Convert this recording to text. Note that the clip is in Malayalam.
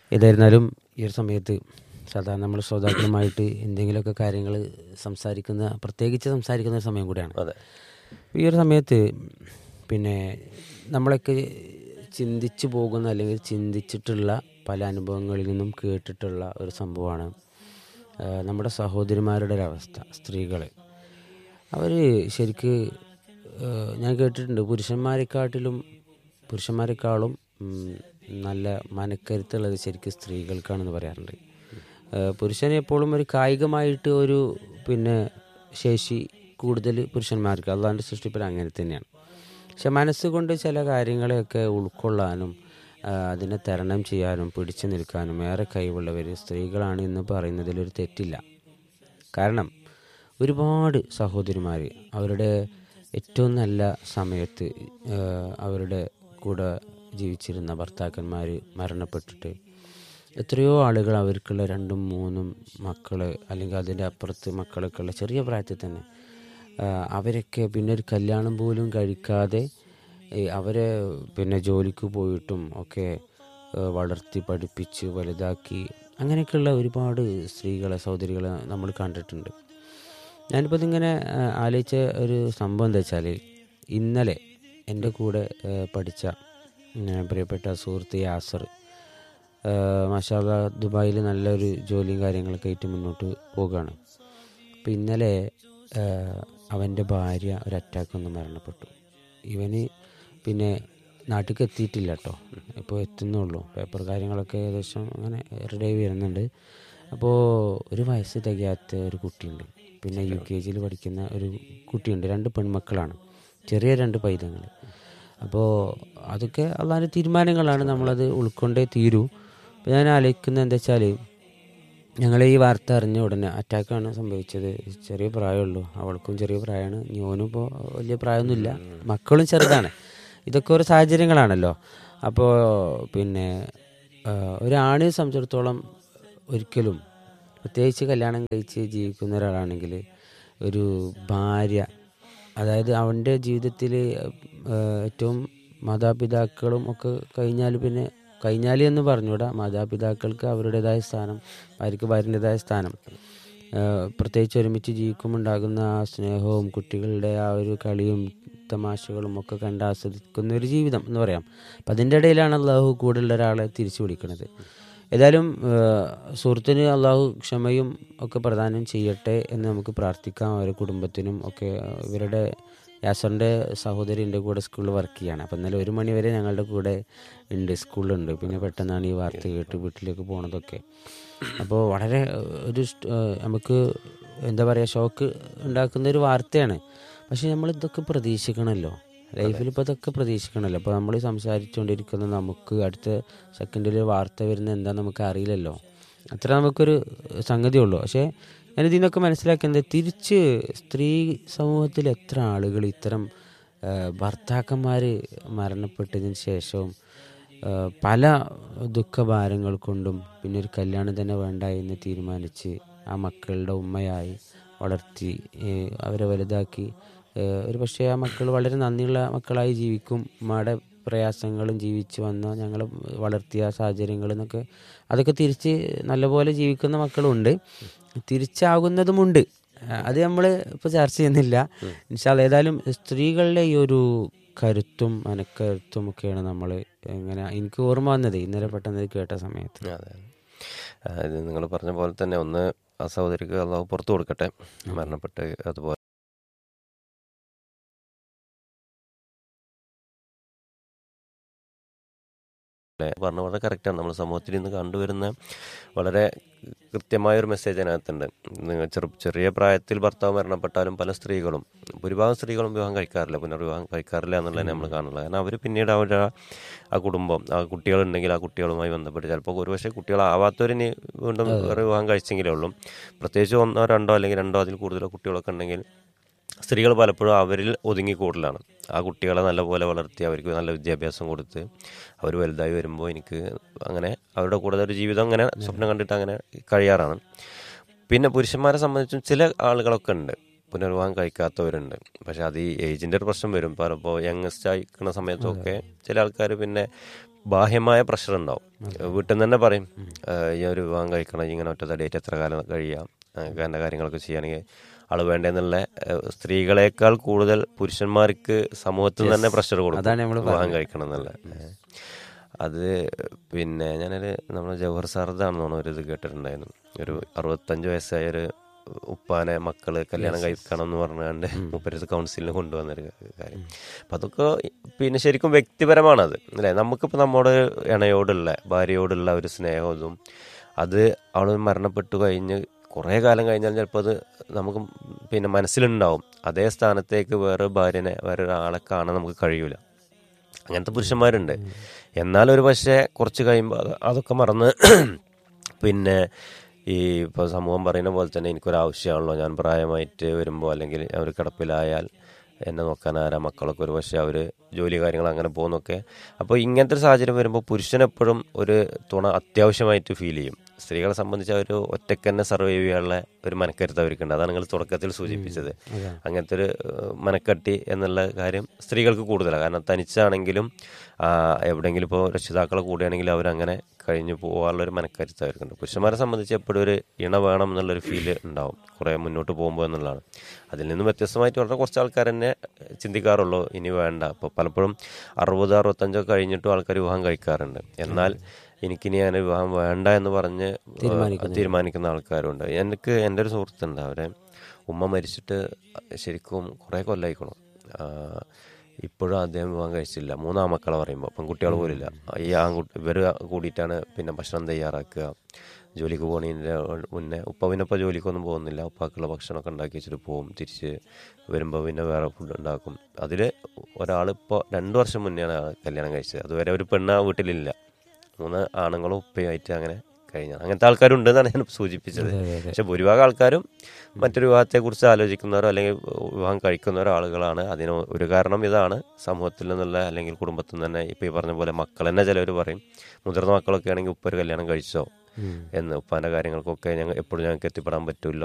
ഏതായിരുന്നാലും ഈ ഒരു സമയത്ത് സാധാരണ നമ്മൾ ശ്രോതാക്കളുമായിട്ട് എന്തെങ്കിലുമൊക്കെ കാര്യങ്ങൾ സംസാരിക്കുന്ന പ്രത്യേകിച്ച് സംസാരിക്കുന്ന ഒരു സമയം കൂടിയാണ് അതെ ഈ ഒരു സമയത്ത് പിന്നെ നമ്മളൊക്കെ ചിന്തിച്ചു പോകുന്ന അല്ലെങ്കിൽ ചിന്തിച്ചിട്ടുള്ള പല അനുഭവങ്ങളിൽ നിന്നും കേട്ടിട്ടുള്ള ഒരു സംഭവമാണ് ആ, നമ്മുടെ സഹോദരിമാരുടെ ഒരവസ്ഥ സ്ത്രീകൾ അവർ ശരിക്ക് ആ, ഞാൻ കേട്ടിട്ടുണ്ട് പുരുഷന്മാരെക്കാട്ടിലും പുരുഷന്മാരെക്കാളും ഉം, നല്ല മനക്കരുത്തുള്ളത് ശരിക്കും സ്ത്രീകൾക്കാണെന്ന് പറയാറുണ്ട് ആ, പുരുഷൻ എപ്പോഴും ഒരു കായികമായിട്ട് ഒരു പിന്നെ ശേഷി കൂടുതൽ പുരുഷന്മാർക്ക് അല്ലാണ്ട് സൃഷ്ടിപ്പിൽ അങ്ങനെ തന്നെയാണ് പക്ഷെ മനസ്സുകൊണ്ട് ചില കാര്യങ്ങളെയൊക്കെ ഉൾക്കൊള്ളാനും ആ, അതിനെ തരണം ചെയ്യാനും പിടിച്ചു നിൽക്കാനും ഏറെ കഴിവുള്ളവർ സ്ത്രീകളാണ് എന്ന് പറയുന്നതിലൊരു തെറ്റില്ല കാരണം ഒരുപാട് സഹോദരിമാർ അവരുടെ ഏറ്റവും നല്ല സമയത്ത് ആ, അവരുടെ കൂടെ ജീവിച്ചിരുന്ന ഭർത്താക്കന്മാർ മരണപ്പെട്ടിട്ട് എത്രയോ ആളുകൾ അവർക്കുള്ള രണ്ടും മൂന്നും മക്കൾ അല്ലെങ്കിൽ അതിൻ്റെ അപ്പുറത്ത് മക്കളൊക്കെ ഉള്ള ചെറിയ പ്രായത്തിൽ തന്നെ ആ, അവരൊക്കെ പിന്നെ ഒരു കല്യാണം പോലും കഴിക്കാതെ ഈ അവരെ പിന്നെ ജോലിക്ക് പോയിട്ടും ഒക്കെ ആ, വളർത്തി പഠിപ്പിച്ച് വലുതാക്കി അങ്ങനെയൊക്കെയുള്ള ഒരുപാട് സ്ത്രീകളെ സഹോദരികളെ നമ്മൾ കണ്ടിട്ടുണ്ട് ഞാനിപ്പോൾ ഇതിങ്ങനെ ആ, ആലോചിച്ച ഒരു സംഭവം എന്താ വെച്ചാൽ ഇന്നലെ എൻ്റെ കൂടെ ആ, പഠിച്ച ഉം, പ്രിയപ്പെട്ട സുഹൃത്ത് യാസർ മഷാല ദുബായിൽ നല്ലൊരു ജോലിയും കാര്യങ്ങളൊക്കെ ആയിട്ട് മുന്നോട്ട് പോവുകയാണ് അപ്പോൾ ഇന്നലെ ആ, അവൻ്റെ ഭാര്യ ഒരു അറ്റാക്ക് വന്ന് മരണപ്പെട്ടു ഇവന് പിന്നെ നാട്ടിലേക്ക് എത്തിയിട്ടില്ല കേട്ടോ ഇപ്പോൾ എത്തുന്നുള്ളൂ പേപ്പർ കാര്യങ്ങളൊക്കെ ഏകദേശം അങ്ങനെ റെഡി വരുന്നുണ്ട് അപ്പോൾ ഒരു വയസ്സ് തികയാത്ത ഒരു കുട്ടിയുണ്ട് പിന്നെ യു കെ ജിയിൽ പഠിക്കുന്ന ഒരു കുട്ടിയുണ്ട് രണ്ട് പെൺമക്കളാണ് ചെറിയ രണ്ട് പൈതങ്ങൾ അപ്പോൾ അതൊക്കെ അള്ളാൻ്റെ തീരുമാനങ്ങളാണ് നമ്മളത് ഉൾക്കൊണ്ടേ തീരൂ അപ്പോൾ ഞാൻ ആലോചിക്കുന്നത് എന്താ വെച്ചാൽ ഞങ്ങൾ ഈ വാർത്ത അറിഞ്ഞ ഉടനെ അറ്റാക്കാണ് സംഭവിച്ചത് ചെറിയ പ്രായമുള്ളൂ അവൾക്കും ചെറിയ പ്രായമാണ് ഞാനും ഇപ്പോൾ വലിയ പ്രായമൊന്നുമില്ല മക്കളും ചെറുതാണ് ഇതൊക്കെ ഒരു സാഹചര്യങ്ങളാണല്ലോ അപ്പോൾ പിന്നെ ആ, ഒരാണിനെ സംബന്ധിച്ചിടത്തോളം ഒരിക്കലും പ്രത്യേകിച്ച് കല്യാണം കഴിച്ച് ജീവിക്കുന്ന ഒരാളാണെങ്കിൽ ഒരു ഭാര്യ അതായത് അവൻ്റെ ജീവിതത്തിൽ ഏറ്റവും മാതാപിതാക്കളും ഒക്കെ കഴിഞ്ഞാൽ പിന്നെ കഴിഞ്ഞാൽ എന്ന് പറഞ്ഞൂടാ മാതാപിതാക്കൾക്ക് അവരുടേതായ സ്ഥാനം ഭാര്യയ്ക്ക് ഭാര്യൻ്റെതായ സ്ഥാനം ആ, പ്രത്യേകിച്ച് ഒരുമിച്ച് ജീവിക്കുമുണ്ടാകുന്ന ആ സ്നേഹവും കുട്ടികളുടെ ആ ഒരു കളിയും തമാശകളും ഒക്കെ കണ്ട് ആസ്വദിക്കുന്ന ഒരു ജീവിതം എന്ന് പറയാം അപ്പം അതിൻ്റെ ഇടയിലാണ് അള്ളാഹു കൂടുതലുള്ള ഒരാളെ തിരിച്ചു വിളിക്കുന്നത് ഏതായാലും ആ, സുഹൃത്തിന് അള്ളാഹു ക്ഷമയും ഒക്കെ പ്രദാനം ചെയ്യട്ടെ എന്ന് നമുക്ക് പ്രാർത്ഥിക്കാം അവരുടെ കുടുംബത്തിനും ഒക്കെ ആ, ഇവരുടെ യാസറിൻ്റെ സഹോദരി എൻ്റെ കൂടെ സ്കൂളിൽ വർക്ക് ചെയ്യാണ് അപ്പം ഇന്നലെ ഒരു മണി വരെ ഞങ്ങളുടെ കൂടെ ഉണ്ട് സ്കൂളിലുണ്ട് പിന്നെ പെട്ടെന്നാണ് ഈ വാർത്ത കേട്ട് വീട്ടിലേക്ക് പോണതൊക്കെ അപ്പോൾ വളരെ ആ, ഒരു ഇഷ്ട- ആ, നമുക്ക് എന്താ പറയുക ഷോക്ക് ഉണ്ടാക്കുന്ന ഒരു വാർത്തയാണ് പക്ഷെ നമ്മൾ ഇതൊക്കെ പ്രതീക്ഷിക്കണമല്ലോ ലൈഫിൽ ഇപ്പോൾ ഇതൊക്കെ പ്രതീക്ഷിക്കണമല്ലോ അപ്പോൾ നമ്മൾ സംസാരിച്ചുകൊണ്ടിരിക്കുന്ന നമുക്ക് അടുത്ത സെക്കൻഡിൽ വാർത്ത വരുന്നത് എന്താ നമുക്ക് അറിയില്ലല്ലോ അത്ര നമുക്കൊരു സംഗതിയുള്ളൂ പക്ഷേ ഞാനിതിൽ നിന്നൊക്കെ മനസ്സിലാക്കുന്നത് തിരിച്ച് സ്ത്രീ സമൂഹത്തിൽ എത്ര ആളുകൾ ഇത്തരം ഭർത്താക്കന്മാർ മരണപ്പെട്ടതിന് ശേഷവും ആ, പല ദുഃഖഭാരങ്ങൾ കൊണ്ടും പിന്നെ ഒരു കല്യാണം തന്നെ വേണ്ട എന്ന് തീരുമാനിച്ച് ആ മക്കളുടെ ഉമ്മയായി വളർത്തി ഏ, അവരെ വലുതാക്കി ഏ, ഒരു പക്ഷേ ആ മക്കൾ വളരെ നന്ദിയുള്ള മക്കളായി ജീവിക്കും ഉമ്മയുടെ പ്രയാസങ്ങളും ജീവിച്ച് വന്ന ഞങ്ങൾ വളർത്തിയ സാഹചര്യങ്ങൾ എന്നൊക്കെ അതൊക്കെ തിരിച്ച് നല്ലപോലെ ജീവിക്കുന്ന മക്കളുണ്ട് തിരിച്ചാകുന്നതുമുണ്ട് ആ, അത് നമ്മൾ ഇപ്പോൾ ചർച്ച ചെയ്യുന്നില്ല ഇൻഷാല്ല ഏതായാലും സ്ത്രീകളുടെ ഈ ഒരു കരുത്തും മനക്കരുത്തും ഒക്കെയാണ് നമ്മൾ എങ്ങനെ എനിക്ക് ഓർമ്മ വന്നത് ഇന്നലെ പെട്ടെന്ന് ഇത് കേട്ട സമയത്ത് അതെ ആ, ഇത് നിങ്ങൾ പറഞ്ഞ പോലെ തന്നെ ഒന്ന് ആ സഹോദരിക്ക് അള്ളാഹു പുറത്തു കൊടുക്കട്ടെ മരണപ്പെട്ട് അതുപോലെ പറഞ്ഞ വളരെ കറക്റ്റാണ് നമ്മൾ സമൂഹത്തിൽ ഇന്ന് കണ്ടുവരുന്ന വളരെ കൃത്യമായ ഒരു മെസ്സേജ് അതിനകത്തുണ്ട് നിങ്ങൾ ചെറു ചെറിയ പ്രായത്തിൽ ഭർത്താവ് മരണപ്പെട്ടാലും പല സ്ത്രീകളും ഭൂരിഭാഗം സ്ത്രീകളും വിവാഹം കഴിക്കാറില്ല പുനർവിവാഹം കഴിക്കാറില്ല എന്നുള്ളതാണ് നമ്മൾ കാണുന്നത് കാരണം അവർ പിന്നീട് അവരുടെ ആ- ആ കുടുംബം ആ കുട്ടികളുണ്ടെങ്കിൽ ആ കുട്ടികളുമായി ബന്ധപ്പെട്ട് ചിലപ്പോൾ ഒരുപക്ഷെ കുട്ടികളാവാത്തവരിനി വീണ്ടും വേറെ വിവാഹം കഴിച്ചെങ്കിലേ ഉള്ളൂ പ്രത്യേകിച്ച് ഒന്നോ രണ്ടോ അല്ലെങ്കിൽ രണ്ടോ അതിൽ കൂടുതലോ കുട്ടികളൊക്കെ ഉണ്ടെങ്കിൽ സ്ത്രീകൾ പലപ്പോഴും അവരിൽ ഒതുങ്ങി കൂടുതലാണ് ആ കുട്ടികളെ നല്ലപോലെ വളർത്തി അവർക്ക് നല്ല വിദ്യാഭ്യാസം കൊടുത്ത് അവർ വലുതായി വരുമ്പോൾ എനിക്ക് അങ്ങനെ അവരുടെ കൂടെ ഒരു ജീവിതം അങ്ങനെ സ്വപ്നം കണ്ടിട്ട് അങ്ങനെ കഴിയാറാണ് പിന്നെ പുരുഷന്മാരെ സംബന്ധിച്ചും ചില ആളുകളൊക്കെ ഉണ്ട് പുനർവിവാഹം കഴിക്കാത്തവരുണ്ട് പക്ഷെ അത് ഈ ഏജിൻ്റെ ഒരു പ്രശ്നം വരും പലപ്പോൾ യങ്സ്റ്റ് ആയിക്കുന്ന സമയത്തൊക്കെ ചില ആൾക്കാർ പിന്നെ ബാഹ്യമായ പ്രഷർ ഉണ്ടാവും വീട്ടിൽ നിന്ന് തന്നെ പറയും ഏഹ് ഈ ഒരു വിവാഹം കഴിക്കണം ഇങ്ങനെ ഒറ്റ തടിയായിട്ട് എത്ര കാലം കഴിയാം അങ്ങനെ എൻ്റെ കാര്യങ്ങളൊക്കെ ചെയ്യുകയാണെങ്കിൽ ആള് വേണ്ടെന്നുള്ള ഏഹ് സ്ത്രീകളെക്കാൾ കൂടുതൽ പുരുഷന്മാർക്ക് സമൂഹത്തിൽ നിന്ന് തന്നെ പ്രഷർ കൊടുക്കും അതാണ് നമ്മള് വിവാഹം കഴിക്കണം എന്നുള്ള ഏഹ്. അത് പിന്നെ ഞാനൊരു നമ്മുടെ ജവഹർ സാറതാണെന്ന് തോന്നുന്നു ഒരു ഇത് കേട്ടിട്ടുണ്ടായിരുന്നു ഒരു അറുപത്തഞ്ച് വയസ്സായ ഒരു ഉപ്പാനെ മക്കള് കല്യാണം കഴിക്കണം എന്ന് പറഞ്ഞുകൊണ്ട് മുപ്പരത്ത് കൗൺസിലിന് കൊണ്ടുവന്നൊരു കാര്യം അപ്പം അതൊക്കെ പിന്നെ ശരിക്കും വ്യക്തിപരമാണത് അല്ലേ നമുക്കിപ്പോൾ നമ്മുടെ ഇണയോടുള്ള ഭാര്യയോടുള്ള ഒരു സ്നേഹവും ഇതും അത് അവൾ മരണപ്പെട്ടു കഴിഞ്ഞ് കുറേ കാലം കഴിഞ്ഞാൽ ചിലപ്പോൾ അത് നമുക്ക് പിന്നെ മനസ്സിലുണ്ടാവും അതേ സ്ഥാനത്തേക്ക് വേറെ ഭാര്യനെ വേറെ ഒരാളെ കാണാൻ നമുക്ക് കഴിയൂല അങ്ങനത്തെ പുരുഷന്മാരുണ്ട് എന്നാൽ ഒരു പക്ഷേ കുറച്ച് കഴിയുമ്പോൾ അത് അതൊക്കെ മറന്ന് പിന്നെ ഈ ഇപ്പോൾ സമൂഹം പറയുന്ന പോലെ തന്നെ എനിക്കൊരു ആവശ്യമാണല്ലോ ഞാൻ പ്രായമായിട്ട് വരുമ്പോൾ അല്ലെങ്കിൽ അവർ കിടപ്പിലായാൽ എന്നെ നോക്കാൻ ആരാ മക്കളൊക്കെ ഒരു പക്ഷേ അവർ ജോലി കാര്യങ്ങൾ അങ്ങനെ പോകുന്നൊക്കെ അപ്പോൾ ഇങ്ങനത്തെ ഒരു സാഹചര്യം വരുമ്പോൾ പുരുഷനെപ്പോഴും ഒരു തുണ അത്യാവശ്യമായിട്ട് ഫീൽ ചെയ്യും സ്ത്രീകളെ സംബന്ധിച്ച് അവർ ഒറ്റയ്ക്ക് തന്നെ സർവൈവ് ചെയ്യാനുള്ള ഒരു മനക്കരുത്ത് അവർക്കുണ്ട് അതാണ് നിങ്ങൾ തുടക്കത്തിൽ സൂചിപ്പിച്ചത് അങ്ങനത്തെ ഒരു ഏഹ്, മനക്കട്ടി എന്നുള്ള കാര്യം സ്ത്രീകൾക്ക് കൂടുതലാണ് കാരണം തനിച്ചാണെങ്കിലും ആ, എവിടെയെങ്കിലും ഇപ്പോൾ രക്ഷിതാക്കളെ കൂടെയാണെങ്കിലും അവരങ്ങനെ കഴിഞ്ഞു പോകാനുള്ള ഒരു മനക്കരുത്ത് അവർക്കുണ്ട് പുരുഷന്മാരെ സംബന്ധിച്ച് എപ്പോഴും ഒരു ഇണ വേണം എന്നുള്ളൊരു ഫീല് ഉണ്ടാവും കുറേ മുന്നോട്ട് പോകുമ്പോൾ എന്നുള്ളതാണ് അതിൽ നിന്നും വ്യത്യസ്തമായിട്ട് വളരെ കുറച്ച് ആൾക്കാർ തന്നെ ചിന്തിക്കാറുള്ളൂ ഇനി വേണ്ട അപ്പോൾ പലപ്പോഴും അറുപത് അറുപത്തഞ്ചോ കഴിഞ്ഞിട്ടും ആൾക്കാർ വിവാഹം കഴിക്കാറുണ്ട് എന്നാൽ എനിക്കിനി അങ്ങനെ വിവാഹം വേണ്ട എന്ന് പറഞ്ഞ് തീരുമാനിക്കുന്ന ആൾക്കാരുണ്ട് എനിക്ക് എൻ്റെ ഒരു സുഹൃത്തുണ്ട് അവരെ ഉമ്മ മരിച്ചിട്ട് ശരിക്കും കുറേ കൊല്ലായിക്കണം ഇപ്പോഴും അദ്ദേഹം വിവാഹം കഴിച്ചില്ല മൂന്നാം മക്കളെ പറയുമ്പോൾ പെൺകുട്ടികൾ പോലില്ല ഈ ആൺകുട്ടി ഇവർ കൂടിയിട്ടാണ് പിന്നെ ഭക്ഷണം തയ്യാറാക്കുക ജോലിക്ക് പോകുന്നതിൻ്റെ മുന്നേ ഉപ്പ പിന്നെ ഇപ്പോൾ ജോലിക്കൊന്നും പോകുന്നില്ല ഉപ്പാക്കുള്ള ഭക്ഷണമൊക്കെ ഉണ്ടാക്കി വെച്ചിട്ട് പോകും തിരിച്ച് വരുമ്പോൾ പിന്നെ വേറെ ഫുഡ് ഉണ്ടാക്കും അതിൽ ഒരാളിപ്പോൾ രണ്ട് വർഷം മുന്നെയാണ് ആ കല്യാണം കഴിച്ചത് അതുവരെ ഒരു പെണ്ണ് ആ വീട്ടിലില്ല മൂന്ന് ആണുങ്ങളും ഉപ്പയുമായിട്ട് അങ്ങനെ കഴിഞ്ഞാണ് അങ്ങനത്തെ ആൾക്കാരുണ്ടെന്നാണ് ഞാൻ സൂചിപ്പിച്ചത് പക്ഷെ ഭൂരിഭാഗം ആൾക്കാരും മറ്റൊരു വിവാഹത്തെക്കുറിച്ച് ആലോചിക്കുന്നവരോ അല്ലെങ്കിൽ വിവാഹം കഴിക്കുന്നവരോ ആളുകളാണ് അതിന് ഒരു കാരണം ഇതാണ് സമൂഹത്തിൽ നിന്നുള്ള അല്ലെങ്കിൽ കുടുംബത്തിൽ നിന്ന് തന്നെ ഇപ്പോൾ ഈ പറഞ്ഞ പോലെ മക്കൾ തന്നെ ചിലവർ പറയും മുതിർന്ന മക്കളൊക്കെ ആണെങ്കിൽ ഉപ്പ ഒരു കല്യാണം കഴിച്ചോ എന്ന് ഉപ്പാൻ്റെ കാര്യങ്ങൾക്കൊക്കെ ഞങ്ങൾ എപ്പോഴും ഞങ്ങൾക്ക് എത്തിപ്പെടാൻ പറ്റില്ല